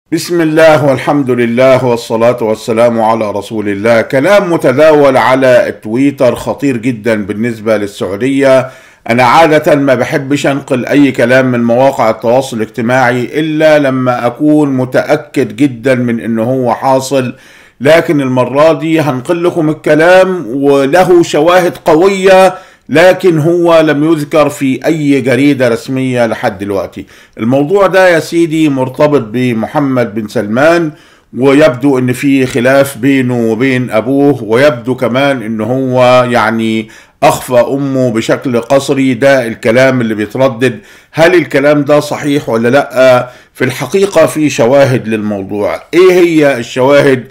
بسم الله والحمد لله والصلاة والسلام على رسول الله كلام متداول على تويتر خطير جدا بالنسبة للسعودية أنا عادة ما بحبش أنقل أي كلام من مواقع التواصل الاجتماعي إلا لما أكون متأكد جدا من أنه هو حاصل لكن المرة دي هنقل لكم الكلام وله شواهد قوية لكن هو لم يذكر في اي جريده رسميه لحد دلوقتي الموضوع ده يا سيدي مرتبط بمحمد بن سلمان ويبدو ان في خلاف بينه وبين ابوه ويبدو كمان ان هو يعني اخفى امه بشكل قصري ده الكلام اللي بيتردد هل الكلام ده صحيح ولا لا في الحقيقه في شواهد للموضوع ايه هي الشواهد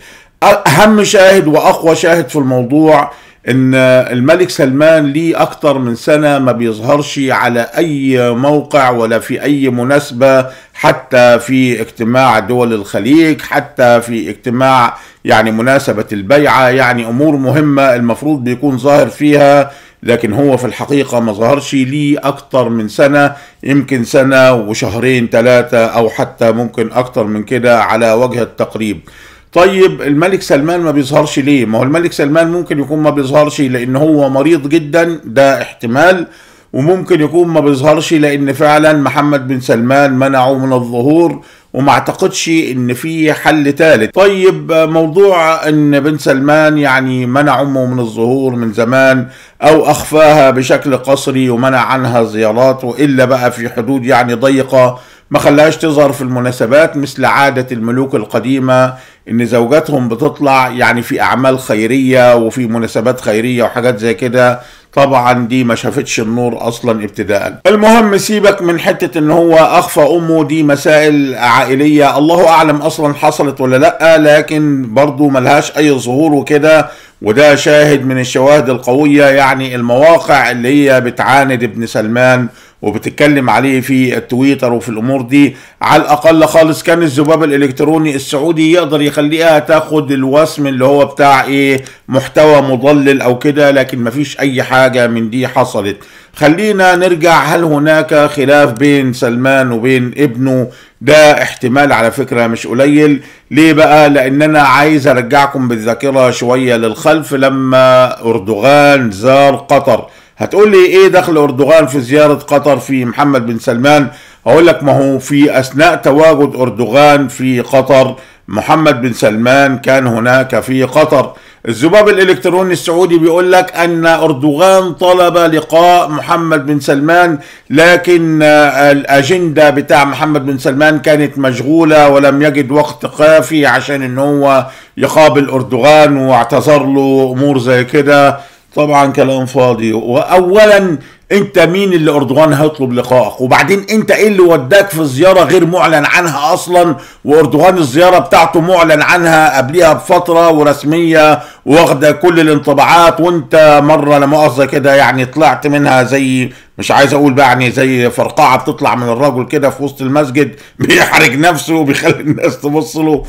اهم شاهد واقوى شاهد في الموضوع ان الملك سلمان ليه اكتر من سنة ما بيظهرش على اي موقع ولا في اي مناسبة حتى في اجتماع دول الخليج حتى في اجتماع يعني مناسبة البيعة يعني امور مهمة المفروض بيكون ظاهر فيها لكن هو في الحقيقة ما ظهرش ليه اكتر من سنة يمكن سنة وشهرين ثلاثة او حتى ممكن اكتر من كده على وجه التقريب طيب الملك سلمان ما بيظهرش ليه ما هو الملك سلمان ممكن يكون ما بيظهرش لان هو مريض جدا ده احتمال وممكن يكون ما بيظهرش لان فعلا محمد بن سلمان منعه من الظهور وما اعتقدش ان في حل ثالث طيب موضوع ان بن سلمان يعني منع امه من الظهور من زمان او اخفاها بشكل قصري ومنع عنها زيارات والا بقى في حدود يعني ضيقه ما خلاهاش تظهر في المناسبات مثل عادة الملوك القديمة ان زوجاتهم بتطلع يعني في اعمال خيرية وفي مناسبات خيرية وحاجات زي كده طبعا دي ما شافتش النور اصلا ابتداء المهم سيبك من حتة ان هو اخفى امه دي مسائل عائلية الله اعلم اصلا حصلت ولا لا لكن برضو ملهاش اي ظهور وكده وده شاهد من الشواهد القوية يعني المواقع اللي هي بتعاند ابن سلمان وبتتكلم عليه في التويتر وفي الامور دي على الاقل خالص كان الذباب الالكتروني السعودي يقدر يخليها تاخد الوسم اللي هو بتاع ايه محتوى مضلل او كده لكن مفيش اي حاجة من دي حصلت خلينا نرجع هل هناك خلاف بين سلمان وبين ابنه ده احتمال على فكرة مش قليل ليه بقى لان انا عايز ارجعكم بالذاكرة شوية للخلف لما اردوغان زار قطر هتقول لي ايه دخل اردوغان في زيارة قطر في محمد بن سلمان هقول لك ما هو في اثناء تواجد اردوغان في قطر محمد بن سلمان كان هناك في قطر الذباب الالكتروني السعودي بيقول لك ان اردوغان طلب لقاء محمد بن سلمان لكن الاجنده بتاع محمد بن سلمان كانت مشغوله ولم يجد وقت كافي عشان ان هو يقابل اردوغان واعتذر له امور زي كده طبعا كلام فاضي واولا انت مين اللي اردوغان هيطلب لقائك وبعدين انت ايه اللي وداك في زياره غير معلن عنها اصلا واردوغان الزياره بتاعته معلن عنها قبلها بفتره ورسميه واخده كل الانطباعات وانت مره لا مؤاخذه كده يعني طلعت منها زي مش عايز اقول بقى يعني زي فرقعه بتطلع من الرجل كده في وسط المسجد بيحرج نفسه وبيخلي الناس تبص له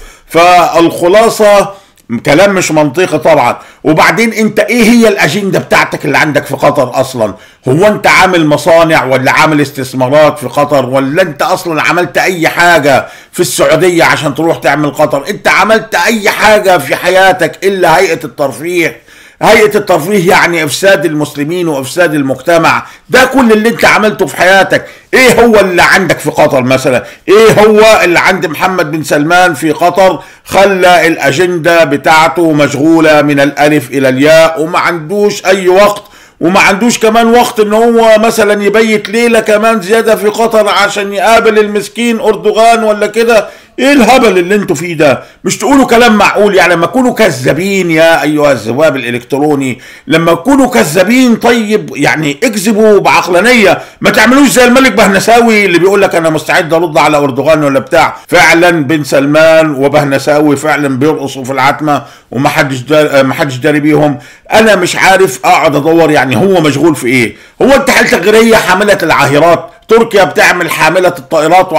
فالخلاصه كلام مش منطقي طبعا وبعدين انت ايه هي الاجنده بتاعتك اللي عندك في قطر اصلا هو انت عامل مصانع ولا عامل استثمارات في قطر ولا انت اصلا عملت اي حاجه في السعوديه عشان تروح تعمل قطر انت عملت اي حاجه في حياتك الا هيئه الترفيه هيئة الترفيه يعني افساد المسلمين وافساد المجتمع ده كل اللي انت عملته في حياتك ايه هو اللي عندك في قطر مثلا ايه هو اللي عند محمد بن سلمان في قطر خلى الاجندة بتاعته مشغولة من الالف الى الياء وما عندوش اي وقت وما عندوش كمان وقت ان هو مثلا يبيت ليلة كمان زيادة في قطر عشان يقابل المسكين اردوغان ولا كده ايه الهبل اللي انتوا فيه ده مش تقولوا كلام معقول يعني لما تكونوا كذابين يا ايها الذباب الالكتروني لما تكونوا كذابين طيب يعني اكذبوا بعقلانيه ما تعملوش زي الملك بهنساوي اللي بيقول لك انا مستعد ارد على اردوغان ولا بتاع فعلا بن سلمان وبهنساوي فعلا بيرقصوا في العتمه وما حدش دار ما حدش داري بيهم انا مش عارف اقعد ادور يعني هو مشغول في ايه هو انت حالتك غير هي حامله العاهرات تركيا بتعمل حاملة الطائرات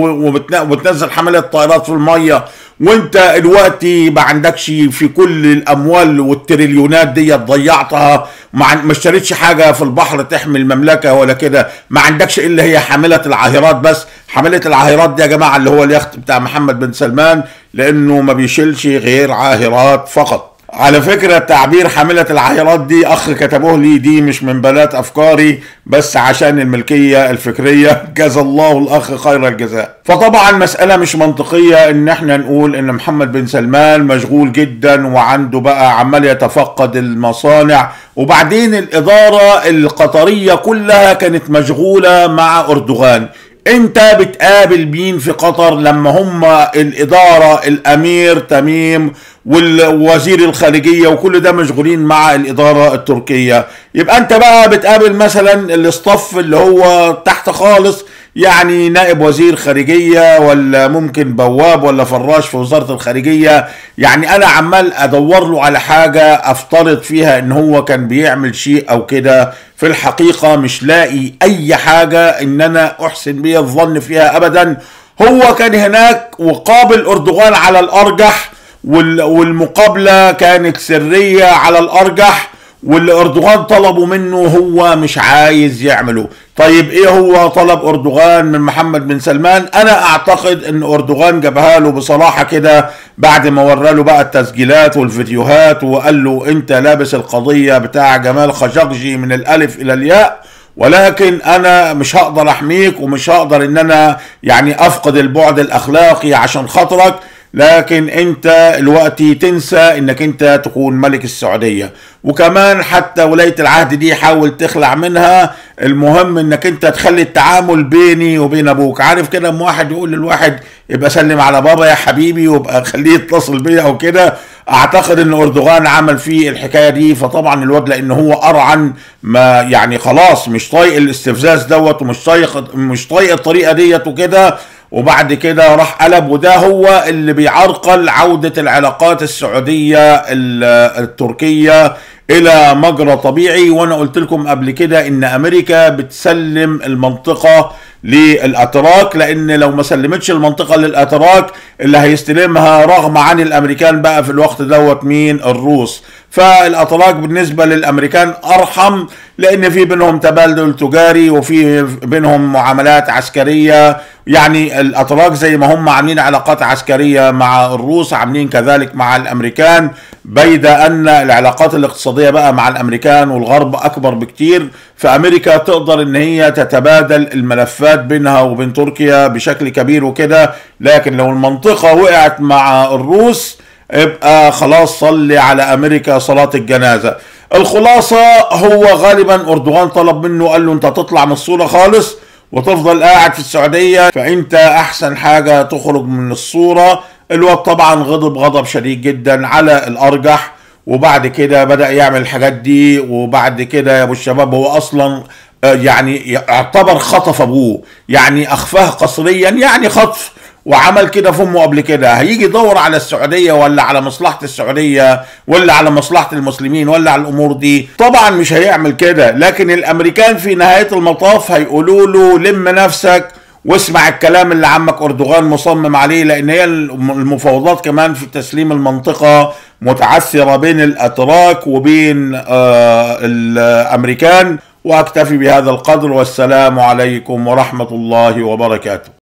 وبتنزل حاملة الطائرات في المية وانت دلوقتي ما عندكش في كل الاموال والتريليونات دي ضيعتها ما اشتريتش حاجة في البحر تحمي المملكة ولا كده ما عندكش الا هي حاملة العاهرات بس حاملة العاهرات دي يا جماعة اللي هو اليخت بتاع محمد بن سلمان لانه ما بيشيلش غير عاهرات فقط على فكرة تعبير حاملة العاهرات دي أخ كتبوه لي دي مش من بنات أفكاري بس عشان الملكية الفكرية جزا الله الأخ خير الجزاء فطبعا مسألة مش منطقية إن احنا نقول إن محمد بن سلمان مشغول جدا وعنده بقى عمال يتفقد المصانع وبعدين الإدارة القطرية كلها كانت مشغولة مع أردوغان انت بتقابل مين في قطر لما هم الاداره الامير تميم والوزير الخارجيه وكل ده مشغولين مع الاداره التركيه يبقى انت بقى بتقابل مثلا الاصطف اللي هو تحت خالص يعني نائب وزير خارجيه ولا ممكن بواب ولا فراش في وزاره الخارجيه يعني انا عمال ادور له على حاجه افترض فيها ان هو كان بيعمل شيء او كده في الحقيقه مش لاقي اي حاجه ان انا احسن بيها الظن فيها ابدا هو كان هناك وقابل اردوغان على الارجح والمقابله كانت سريه على الارجح واللي اردوغان طلبوا منه هو مش عايز يعمله طيب ايه هو طلب اردوغان من محمد بن سلمان انا اعتقد ان اردوغان جابها له بصراحه كده بعد ما ورى له بقى التسجيلات والفيديوهات وقال له انت لابس القضيه بتاع جمال خشقجي من الالف الى الياء ولكن انا مش هقدر احميك ومش هقدر ان انا يعني افقد البعد الاخلاقي عشان خاطرك لكن انت دلوقتي تنسى انك انت تكون ملك السعودية وكمان حتى ولاية العهد دي حاول تخلع منها المهم انك انت تخلي التعامل بيني وبين ابوك عارف كده اما واحد يقول للواحد يبقى سلم على بابا يا حبيبي وابقى خليه يتصل بيا او كده اعتقد ان اردوغان عمل فيه الحكايه دي فطبعا الواد لان هو ارعن ما يعني خلاص مش طايق الاستفزاز دوت ومش طايق مش طايق الطريقه ديت وكده وبعد كده راح قلب وده هو اللي بيعرقل عودة العلاقات السعودية التركية الى مجرى طبيعي وانا قلت لكم قبل كده ان امريكا بتسلم المنطقة للاتراك لان لو ما سلمتش المنطقة للاتراك اللي هيستلمها رغم عن الامريكان بقى في الوقت دوت مين الروس فالاتراك بالنسبة للامريكان ارحم لان في بينهم تبادل تجاري وفي بينهم معاملات عسكرية يعني الاتراك زي ما هم عاملين علاقات عسكرية مع الروس عاملين كذلك مع الامريكان بيد ان العلاقات الاقتصادية بقى مع الامريكان والغرب اكبر بكتير فامريكا تقدر ان هي تتبادل الملفات بينها وبين تركيا بشكل كبير وكده لكن لو المنطقة وقعت مع الروس يبقى خلاص صلي على امريكا صلاة الجنازة الخلاصة هو غالبا اردوغان طلب منه قال له انت تطلع من الصورة خالص وتفضل قاعد في السعودية فانت احسن حاجة تخرج من الصورة الواد طبعا غضب غضب شديد جدا على الارجح وبعد كده بدأ يعمل الحاجات دي وبعد كده يا ابو الشباب هو اصلا يعني يعتبر خطف ابوه يعني اخفاه قسريا يعني خطف وعمل كده في امه قبل كده هيجي يدور على السعوديه ولا على مصلحه السعوديه ولا على مصلحه المسلمين ولا على الامور دي طبعا مش هيعمل كده لكن الامريكان في نهايه المطاف هيقولوا له لم نفسك واسمع الكلام اللي عمك اردوغان مصمم عليه لان هي المفاوضات كمان في تسليم المنطقه متعثره بين الاتراك وبين آه الامريكان واكتفي بهذا القدر والسلام عليكم ورحمه الله وبركاته